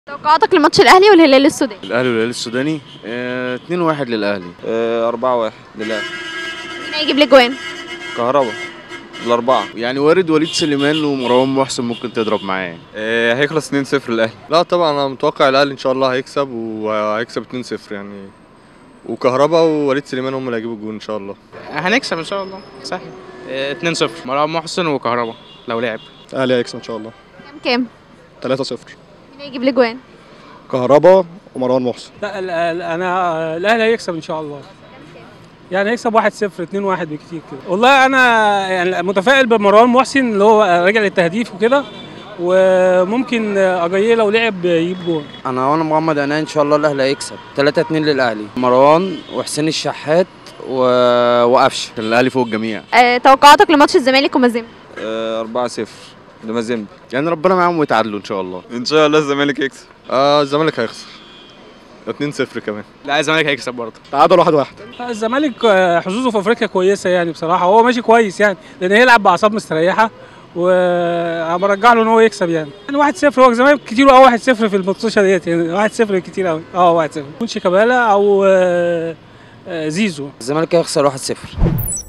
توقعاتك لماتش الاهلي والهلال السوداني الاهلي والهلال السوداني آه 2 1 للاهلي آه، أربعة واحد لله مين هيجيب الاجوان كهربا الأربعة يعني وارد وليد سليمان ومروان محسن ممكن تضرب معاه يعني. آه، هيخلص 2-0 الأهلي لا طبعا انا متوقع الاهلي ان شاء الله هيكسب وهيكسب 2-0 يعني وكهربا ووليد سليمان هم اللي هيجيبوا الجول ان شاء الله هنكسب ان شاء الله سهل آه، 2-0 مروان محسن وكهربا لو لعب الاهلي هيكسب ان شاء الله كام كام 3-0 مين هيجيب الاجوان كهربا ومروان محسن لا ال- ال- انا الاهلي هيكسب ان شاء الله يعني هيكسب 1-0 2-1 بكتير كده والله انا يعني متفائل بمروان محسن اللي هو راجع للتهديف وكده وممكن اجاييه لو لعب يجيب جول انا وانا محمد انا ان شاء الله الاهلي هيكسب 3 2 للاهلي مروان وحسين الشحات و... وقفشه الاهلي فوق الجميع آه توقعاتك لماتش الزمالك ومازيمبي آه، أربعة صفر لمازيمبي يعني ربنا معاهم ويتعادلوا ان شاء الله إن شاء الله الزمالك يكسب اه الزمالك هيخسر 2-0 كمان لا الزمالك هيكسب برضه تعادل 1-1 الزمالك آه، حظوظه في افريقيا كويسه يعني بصراحه هو ماشي كويس يعني لان هيلعب باعصاب مستريحه وبرجع له ان هو يكسب يعني يعني 1-0 هو الزمالك كتير قوي 1-0 في الماتشة ديت يعني 1-0 كتير قوي اه 1-0 يكون شيكابالا او آه، آه، زيزو الزمالك هيخسر 1-0